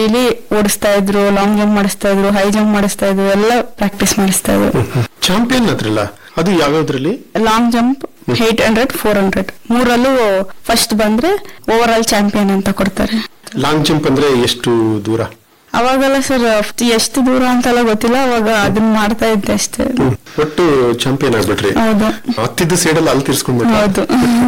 Daily ಓಡಿಸ್ತಾ ಇದ್ರು long jump ಮಾಡಿಸ್ತಾ ಇದ್ರು ಹೈ ಜಂಪ್ ಮಾಡಿಸ್ತಾ ಇದ್ರು ಎಲ್ಲ ಪ್ರಾಕ್ಟೀಸ್ ಮಾಡಿಸ್ತಾ ಇದ್ರು ಚಾಂಪಿಯನ್ ಅದ್ರಲ್ಲ ಅದು ಯಾವ್ಯಾವ್ದ್ರಲ್ಲಿ long jump eight hundred four hundred ಮೂರಲ್ಲೂ ಫಸ್ಟ್ ಬಂದ್ರೆ ಓವರ್ ಆಲ್ ಚಾಂಪಿಯನ್ ಅಂತ ಕೊಡ್ತಾರೆ ಲಾಂಗ್ ಜಂಪ್ ಅಂದ್ರೆ ಎಷ್ಟು ದೂರ ಅವಾಗೆಲ್ಲ ಸರ್ ಎಷ್ಟು ದೂರ ಅಂತೆಲ್ಲ ಗೊತ್ತಿಲ್ಲ ಅವಾಗ ಅದನ್ನ ಮಾಡ್ತಾ ಇದ್ದೆ ಅಷ್ಟೇ ಒಟ್ಟು ಚಾಂಪಿಯನ್ ಆಗ್ಬಿಟ್ರಿ ಹೌದು ಹತ್ತಿದ್ದ ಸೈಡಲ್ಲಿ ಅಲ್ಲಿ ತೀರ್ಸ್ಕೊಂಡ್ಬಿಟ್ರಿ ಹೌದು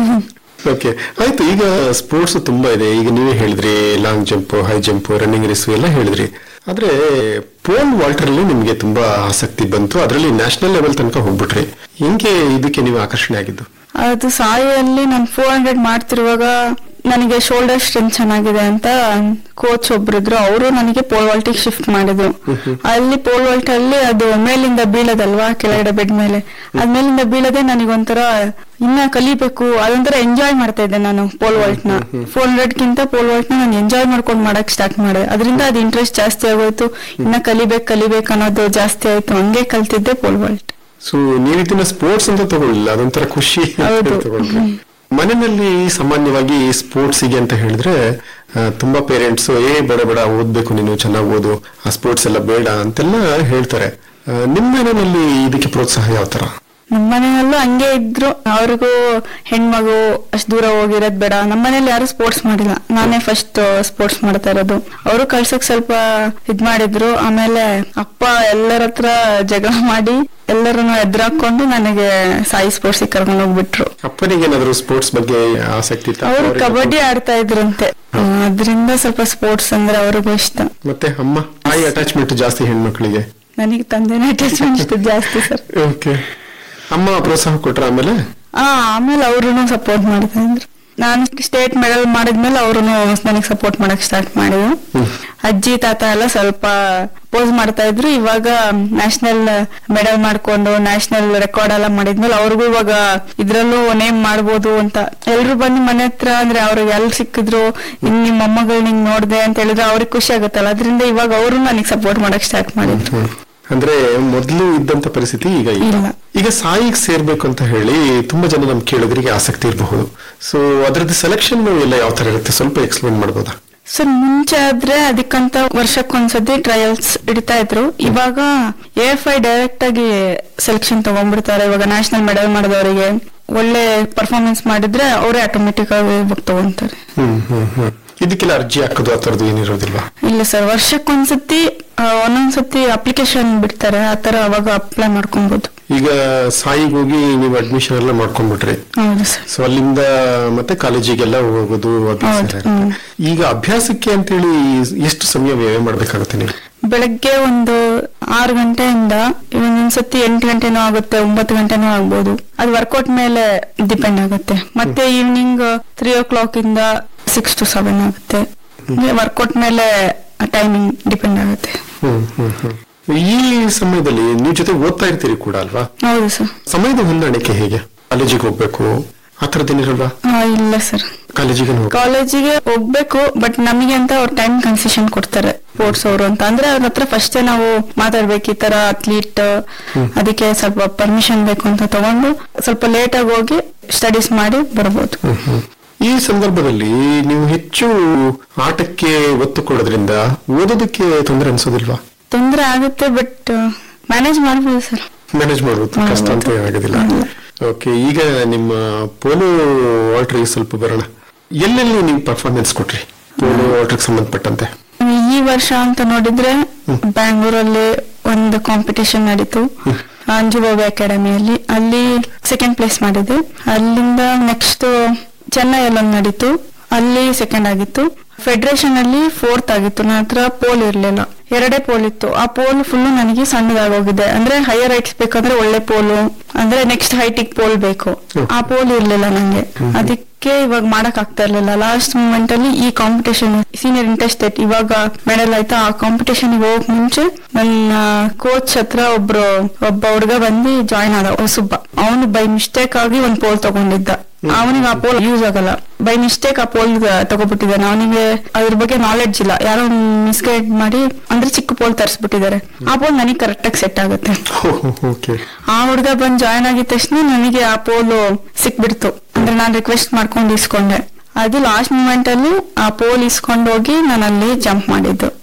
ಓಕೆ ಆಯ್ತು ಈಗ ಸ್ಪೋರ್ಟ್ಸ್ ತುಂಬಾ ಇದೆ ಈಗ ನೀವೇ ಹೇಳಿದ್ರಿ long jump high jump running race ಎಲ್ಲ ಹೇಳಿದ್ರಿ ಆದ್ರೆ ಪೋಲ್ ವಾಲ್ಟರ್ ಅಲ್ಲಿ ನಿಮ್ಗೆ ತುಂಬಾ ಆಸಕ್ತಿ ಬಂತು ಅದರಲ್ಲಿ ನ್ಯಾಷನಲ್ ಲೆವೆಲ್ ತನಕ ಹೋಗ್ಬಿಟ್ರಿ ಹೆಂಗೆ ಇದಕ್ಕೆ ನೀವು ಆಕರ್ಷಣೆ ಆಗಿದ್ದು ಅದು ಸಾಯಿಯಲ್ಲಿ ನಾನು ಫೋರ್ ಹಂಡ್ರೆಡ್ ಮಾಡ್ತಿರುವಾಗ ನನಗೆ ಶೋಲ್ಡರ್ ಸ್ಟ್ರೆಂತ್ ಚೆನ್ನಾಗಿದೆ ಅಂತ ಕೋಚ್ ಒಬ್ರಿದ್ರು ಅವರು ನನಗೆ ಪೋಲ್ ವಾಲ್ಟಿಗೆ ಶಿಫ್ಟ್ ಮಾಡಿದ್ರು ಅಲ್ಲಿ ಪೋಲ್ ವಾಲ್ಟ್ ಅಲ್ಲಿ ಅದು ಮೇಲಿಂದ ಬೀಳೋದಲ್ವಾ ಕೆಳಗಡೆ ಬೆಡ್ ಮೇಲೆ ಅದ್ ಮೇಲಿಂದ ಬೀಳದೆ ನನಗೊಂಥರ ಇನ್ನ ಕಲಿಬೇಕು ಅದೊಂಥರ ಎಂಜಾಯ್ ಮಾಡ್ತಾ ಇದ್ದೆ ನಾನು ಪೋಲ್ ವಾಲ್ಟ್ ನ ಫೋರ್ ಹಂಡ್ರೆಡ್ ಕಿಂತ ಪೋಲ್ ವಾಲ್ಟ್ ನ ನಾನು ಎಂಜಾಯ್ ಮಾಡ್ಕೊಂಡು ಮಾಡಕ್ ಸ್ಟಾರ್ಟ್ ಮಾಡಿದೆ ಅದರಿಂದ ಅದು ಇಂಟ್ರೆಸ್ಟ್ ಜಾಸ್ತಿ ಆಗೋಯ್ತು ಇನ್ನ ಕಲಿಬೇಕು ಕಲಿಬೇಕು ಅನ್ನೋದು ಜಾಸ್ತಿ ಆಯ್ತು ಹಂಗೆ ಕಲ್ತಿದ್ದೆ ಪೋಲ್ ವಾಲ್ಟ್ ಸೊ ನೀವು ಇದನ್ನ ಸ್ಪೋರ್ಟ್ಸ್ ಅಂತ ತಗೊಳ್ಳಿಲ್ಲ ಅದೊಂಥರ ಖುಷಿ ಅಂತ ಹೌದು. ತಗೊಂಡ್ರಿ ಮನೆಯಲ್ಲಿ ಸಾಮಾನ್ಯವಾಗಿ ಸ್ಪೋರ್ಟ್ಸಿಗೆ ಅಂತ ಹೇಳಿದ್ರೆ ಆ, ತುಂಬಾ ಪೇರೆಂಟ್ಸ್ ಏ ಬೇಡ ಬೇಡ ಓದ್ಬೇಕು ನೀನು ಚೆನ್ನಾಗಿ ಓದು ಆ ಸ್ಪೋರ್ಟ್ಸ್ ಎಲ್ಲ ಬೇಡ ಅಂತೆಲ್ಲ ಹೇಳ್ತಾರೆ ಆ, ನಿಮ್ಮ ಮನೆಯಲ್ಲಿ ಇದಕ್ಕೆ ಪ್ರೋತ್ಸಾಹ ಯಾವ ತರ ನಮ್ಮ ಮನೆಯಲ್ಲೂ ಹಂಗೆ ಇದ್ರು ಅವ್ರಿಗೂ ಹೆಣ್ಮಗು ಅಷ್ಟ್ ದೂರ ಹೋಗಿರೋದ್ ಬೇಡ ನಮ್ಮ ಮನೇಲಿ ಯಾರು ಸ್ಪೋರ್ಟ್ಸ್ ಮಾಡಿಲ್ಲ ನಾನೇ ಫಸ್ಟ್ ಸ್ಪೋರ್ಟ್ಸ್ ಮಾಡ್ತಾ ಇರೋದು ಅವರು ಕಳ್ಸಕ್ ಸ್ವಲ್ಪ ಇದ್ ಮಾಡಿದ್ರು ಆಮೇಲೆ ಅಪ್ಪ ಎಲ್ಲರ ಹತ್ರ ಜಗಳ ಮಾಡಿ ಎಲ್ಲರನ್ನು ಎದುರಾಕೊಂಡು ನನಗೆ ಸಾಯಿ ಸ್ಪೋರ್ಟ್ಸ್ ಕರ್ಕೊಂಡು ಹೋಗ್ಬಿಟ್ರು ಅಪ್ಪನಿಗೆ ಏನಾದ್ರು ಸ್ಪೋರ್ಟ್ಸ್ ಬಗ್ಗೆ ಆಸಕ್ತಿ ಇತ್ತಾ? ಅವರು ಅವ್ರಿಗೆ ಕಬಡ್ಡಿ ಆಡ್ತಾ ಇದ್ರಂತೆ ಅದರಿಂದ ಸ್ವಲ್ಪ ಸ್ಪೋರ್ಟ್ಸ್ ಅಂದ್ರೆ ಅವ್ರಿಗೂ ಇಷ್ಟ ಮತ್ತೆ ಅಮ್ಮ ತಾಯಿ ಅಟ್ಯಾಚ್ಮೆಂಟ್ ಜಾಸ್ತಿ ಹೆಣ್ಮಕ್ಳಿಗೆ ನನಗೆ ತಂದೆನೇ ಅಟ್ಯಾಚ್ಮೆಂಟ್ ಜಾಸ್ತಿ ಸರ್ ಓಕೆ ಅಮ್ಮ ಪ್ರೋತ್ಸಾಹ ಕೊಟ್ರ ಆಮೇಲೆ ಆ ಆಮೇಲೆ ಅವ್ರು ಸಪೋರ್ಟ್ ಮಾಡ್ತಾ ಇದ್ರು ನಾನು ಸ್ಟೇಟ್ ಮೆಡಲ್ ಮಾಡಿದ್ಮೇಲೆ ಅವರು ನನಗೆ ಸಪೋರ್ಟ್ ಮಾಡಕ್ ಸ್ಟಾರ್ಟ್ ಮಾಡಿದ್ರು ಅಜ್ಜಿ ತಾತ ಎಲ್ಲ ಸ್ವಲ್ಪ ಪೋಸ್ ಮಾಡ್ತಾ ಇದ್ರು ಇವಾಗ ನ್ಯಾಷನಲ್ ಮೆಡಲ್ ಮಾಡ್ಕೊಂಡು ನ್ಯಾಷನಲ್ ರೆಕಾರ್ಡ್ ಎಲ್ಲ ಮಾಡಿದ್ಮೇಲೆ ಅವ್ರಿಗೂ ಇವಾಗ ಇದ್ರಲ್ಲೂ ನೇಮ್ ಮಾಡ್ಬೋದು ಅಂತ ಎಲ್ರು ಬಂದು ಮನೆ ಹತ್ರ ಅಂದ್ರೆ ಅವ್ರಿಗೆ ಎಲ್ ಸಿಕ್ಕಿದ್ರು ಇನ್ ನಿಮ್ ಮೊಮ್ಮಗಳು ನಿಂಗ್ ನೋಡ್ದೆ ಅಂತ ಹೇಳಿದ್ರೆ ಅವ್ರಿಗೆ ಖುಷಿ ಆಗುತ್ತಲ್ಲ ಅದರಿಂದ ಇವಾಗ ಅವರು ನನಗೆ ಸಪೋರ್ಟ್ ಮಾಡಕ್ ಸ್ಟಾರ್ಟ್ ಮಾಡಿದ್ರು ಅಂದ್ರೆ ಮೊದಲು ಇದ್ದಂತ ಪರಿಸ್ಥಿತಿ ಈಗ ಇಲ್ಲ ಇಲ್ಲ. ಈಗ ಸಾಯಿಗೆ ಸೇರ್ಬೇಕು ಅಂತ ಹೇಳಿ ತುಂಬಾ ಜನ ನಮ್ ಕೇಳೋದ್ರಿಗೆ ಆಸಕ್ತಿ ಇರಬಹುದು ಸೊ ಅದರದ್ದು ಸೆಲೆಕ್ಷನ್ ಎಲ್ಲ ಯಾವ ತರ ಇರುತ್ತೆ ಸ್ವಲ್ಪ ಎಕ್ಸ್ಪ್ಲೇನ್ ಮಾಡ್ಬೋದಾ ಸರ್ ಮುಂಚೆ ಆದ್ರೆ ಅದಕ್ಕಂತ ವರ್ಷಕ್ಕೊಂದ್ಸತಿ ಟ್ರಯಲ್ಸ್ ಇಡ್ತಾ ಇದ್ರು ಇವಾಗ ಎ ಎಫ್ ಐ ಡೈರೆಕ್ಟ್ ಆಗಿ ಸೆಲೆಕ್ಷನ್ ತಗೊಂಡ್ಬಿಡ್ತಾರೆ ಇವಾಗ ನ್ಯಾಷನಲ್ ಮೆಡಲ್ ಮಾಡಿದವರಿಗೆ ಒಳ್ಳೆ ಪರ್ಫಾರ್ಮೆನ್ಸ್ ಮಾಡಿದ್ರೆ ಅವರೇ ಆಟೋಮೆಟಿಕ್ ಆಗಿ ಇವಾಗ ತಗೊಂತಾರೆ ಹ್ಮ್ ಹ್ಮ್ ಹ್ಮ್ ಇದಕ್ಕೆಲ್ಲ ಅರ್ಜಿ ಹಾಕೋದು ಆ ತರದ್ದು ಏನಿರೋದಿಲ್ವಾ ಇಲ್ಲ ಸರ್ ವರ್ಷಕ್ಕೊಂದ್ಸತಿ ಆ, ಒಂದೊಂದ್ಸತಿ ಅಪ್ಲಿಕೇಶನ್ ಬಿಡ್ತಾರೆ ಆತರ ಅವಾಗ ಅಪ್ಲೈ ಮಾಡ್ಕೊಬಹುದು ಈಗ ಸಾಯಿಗೆ ಹೋಗಿ ನೀವು ಅಡ್ಮಿಷನ್ ಎಲ್ಲ ಮಾಡ್ಕೊಂಡ್ಬಿಟ್ರಿ ಹೌದು ಸರ್ ಸೊ ಅಲ್ಲಿಂದ ಮತ್ತೆ ಕಾಲೇಜಿಗೆಲ್ಲ ಹೋಗೋದು ಅಭ್ಯಾಸ ಹೌದು, ಇರುತ್ತೆ. ಹ್ಮ್. ಈಗ ಅಭ್ಯಾಸಕ್ಕೆ ಅಂತೇಳಿ ಎಷ್ಟು ಸಮಯ ವ್ಯಯ ಮಾಡ್ಬೇಕಾಗುತ್ತೆ ನೀವು ಬೆಳಗ್ಗೆ ಒಂದು ಆರು ಗಂಟೆಯಿಂದ ಒಂದೊಂದ್ಸತಿ ಎಂಟು ಗಂಟೆನೂ ಆಗುತ್ತೆ ಒಂಬತ್ತು ಗಂಟೆನೂ ಆಗ್ಬೋದು ಅದು ವರ್ಕೌಟ್ ಮೇಲೆ ಡಿಪೆಂಡ್ ಆಗುತ್ತೆ ಮತ್ತೆ ಈವ್ನಿಂಗ್ ತ್ರೀ ಓ ಕ್ಲಾಕ್ ಇಂದ ಸಿಕ್ಸ್ ಟು ಸೆವೆನ್ ಆಗುತ್ತೆ ವರ್ಕೌಟ್ ಮೇಲೆ ಟೈಮಿಂಗ್ ಡಿಪೆಂಡ್ ಆಗುತ್ತೆ ಹ್ಮ್ ಹ್ಮ್ ಹ್ಮ್ ಈ ಸಮಯದಲ್ಲಿ ನೀವು ಜೊತೆ ಓದ್ತಾ ಇರ್ತೀರಿ ಕೂಡ ಅಲ್ವಾ ಹೌದು ಸರ್ ಸಮಯದ ಹೊಂದಾಣಿಕೆ ಹೇಗೆ ಕಾಲೇಜಿಗೆ ಹೋಗ್ಬೇಕು ಆ ಥರದ್ದೇನಿರಲ್ವಾ ಇಲ್ಲ ಸರ್ ಕಾಲೇಜಿಗೆ ಹೋಗ್ ಕಾಲೇಜಿಗೆ ಹೋಗ್ಬೇಕು ಬಟ್ ನಮಗೆ ಅಂತ ಅವ್ರು ಟೈಮ್ ಕನ್ಸೆಷನ್ ಕೊಡ್ತಾರೆ ಸ್ಪೋರ್ಟ್ಸ್ ಅವರು ಅಂತ ಅಂದ್ರೆ ಅವ್ರ ಹತ್ರ ಫಸ್ಟೇ ನಾವು ಮಾತಾಡ್ಬೇಕು ಈ ತರ ಅತ್ಲೀಟ್ ಅದಕ್ಕೆ ಸ್ವಲ್ಪ ಪರ್ಮಿಷನ್ ಬೇಕು ಅಂತ ತಗೊಂಡು ಸ್ವಲ್ಪ ಲೇಟ್ ಆಗಿ ಹೋಗಿ ಸ್ಟಡೀಸ್ ಮಾಡಿ ಬರ್ಬೋದು ಹ್ಮ್, ಹ್ಮ್. ಈ ಸಂದರ್ಭದಲ್ಲಿ ನೀವು ಹೆಚ್ಚು ಆಟಕ್ಕೆ ಒತ್ತು ಕೊಡೋದ್ರಿಂದ ಓದೋದಕ್ಕೆ ತೊಂದರೆ ಅನ್ಸೋದಿಲ್ವಾ ತೊಂದ್ರೆ ಆಗುತ್ತೆ ಬಟ್ ಮ್ಯಾನೇಜ್ ಮಾಡ್ಬೋದು ಸರ್ ಮ್ಯಾನೇಜ್ ಮಾಡೋದು ಕಷ್ಟ ಅಂತ ಆಗೋದಿಲ್ಲ ಓಕೆ ಈಗ ನಿಮ್ಮ ಪೋಲೋ ವಾಲ್ಟ್ರಿಗೆ ಸ್ವಲ್ಪ ಬರೋಣ ಎಲ್ಲೆಲ್ಲಿ ನೀವು ಪರ್ಫಾರ್ಮೆನ್ಸ್ ಕೊಟ್ರಿ ಪೋಲೋ ವಾಲ್ಟ್ರಿಗೆ ಸಂಬಂಧಪಟ್ಟಂತೆ ಈ ವರ್ಷ ಅಂತ ನೋಡಿದ್ರೆ ಬ್ಯಾಂಗ್ಳೂರಲ್ಲಿ ಒಂದು ಕಾಂಪಿಟೇಷನ್ ನಡೀತು ಅಂಜುಬಾಬು ಅಕಾಡೆಮಿಯಲ್ಲಿ ಅಲ್ಲಿ ಸೆಕೆಂಡ್ ಪ್ಲೇಸ್ ಮಾಡಿದೆ ಅಲ್ಲಿಂದ ನೆಕ್ಸ್ಟ್ ಚೆನ್ನೈಯಲ್ಲಿ ಒಂದು ನಡೀತು ಅಲ್ಲಿ ಸೆಕೆಂಡ್ ಆಗಿತ್ತು ಫೆಡರೇಷನ್ ಅಲ್ಲಿ ಫೋರ್ತ್ ಆಗಿತ್ತು ನನ್ನ ಹತ್ರ ಪೋಲ್ ಇರ್ಲಿಲ್ಲ ಎರಡೇ ಪೋಲ್ ಇತ್ತು ಆ ಪೋಲ್ ಫುಲ್ ನನಗೆ ಸಣ್ಣದಾಗೋಗಿದೆ ಅಂದ್ರೆ ಹೈಯರ್ ಹೈಟ್ಸ್ ಬೇಕಂದ್ರೆ ಒಳ್ಳೆ ಪೋಲು ಅಂದ್ರೆ ನೆಕ್ಸ್ಟ್ ಹೈಟಿಗೆ ಪೋಲ್ ಬೇಕು ಆ ಪೋಲ್ ಇರ್ಲಿಲ್ಲ ನಂಗೆ ಅದಕ್ಕೆ ಇವಾಗ ಮಾಡಕ್ ಆಗ್ತಾ ಇರ್ಲಿಲ್ಲ ಲಾಸ್ಟ್ ಮೂಮೆಂಟ್ ಅಲ್ಲಿ ಈ ಕಾಂಪಿಟೇಷನ್ ಸೀನಿಯರ್ ಇಂಟರ್ಸ್ಟೇಟ್ ಇವಾಗ ಮೆಡಲ್ ಆಯ್ತಾ ಆ ಕಾಂಪಿಟೇಷನ್ ಹೋಗಕ್ ಮುಂಚೆ ನನ್ನ ಕೋಚ್ ಹತ್ರ ಒಬ್ರು ಒಬ್ಬ ಹುಡುಗ ಬಂದು ಜಾಯ್ನ್ ಆದ ಹೊಸಬ್ಬ ಅವನು ಬೈ ಮಿಸ್ಟೇಕ್ ಆಗಿ ಒಂದ್ ಪೋಲ್ ತಗೊಂಡಿದ್ದ ಅವನಿಗೆ ಆ ಪೋಲ್ ಯೂಸ್ ಆಗಲ್ಲ ಬೈ ಮಿಸ್ಟೇಕ್ ಆ ಪೋಲ್ ತಗೋಬಿಟ್ಟಿದ್ದಾನೆ ಅವನಿಗೆ ಅದ್ರ ಬಗ್ಗೆ ನಾಲೆಡ್ಜ್ ಇಲ್ಲ ಯಾರೋ ಮಿಸ್ಗೈಡ್ ಮಾಡಿ ಅಂದ್ರೆ ಚಿಕ್ಕ ಪೋಲ್ ತರಿಸ್ಬಿಟ್ಟಿದ್ದಾರೆ ಆ ಪೋಲ್ ನನಗೆ ಕರೆಕ್ಟ್ ಆಗಿ ಸೆಟ್ ಆಗುತ್ತೆ ಓಕೆ ಆ ಹುಡುಗ ಬಂದ್ ಜಾಯ್ನ್ ಆಗಿದ ತಕ್ಷಣ ನನಗೆ ಆ ಪೋಲು ಸಿಕ್ಬಿಡ್ತು ಅಂದ್ರೆ ನಾನು ರಿಕ್ವೆಸ್ಟ್ ಮಾಡ್ಕೊಂಡು ಇಸ್ಕೊಂಡೆ ಅದು ಲಾಸ್ಟ್ ಮೂಮೆಂಟ್ ಅಲ್ಲಿ ಆ ಪೋಲ್ ಇಸ್ಕೊಂಡು ಹೋಗಿ ನಾನು ಅಲ್ಲಿ ಜಂಪ್ ಮಾಡಿದ್ದು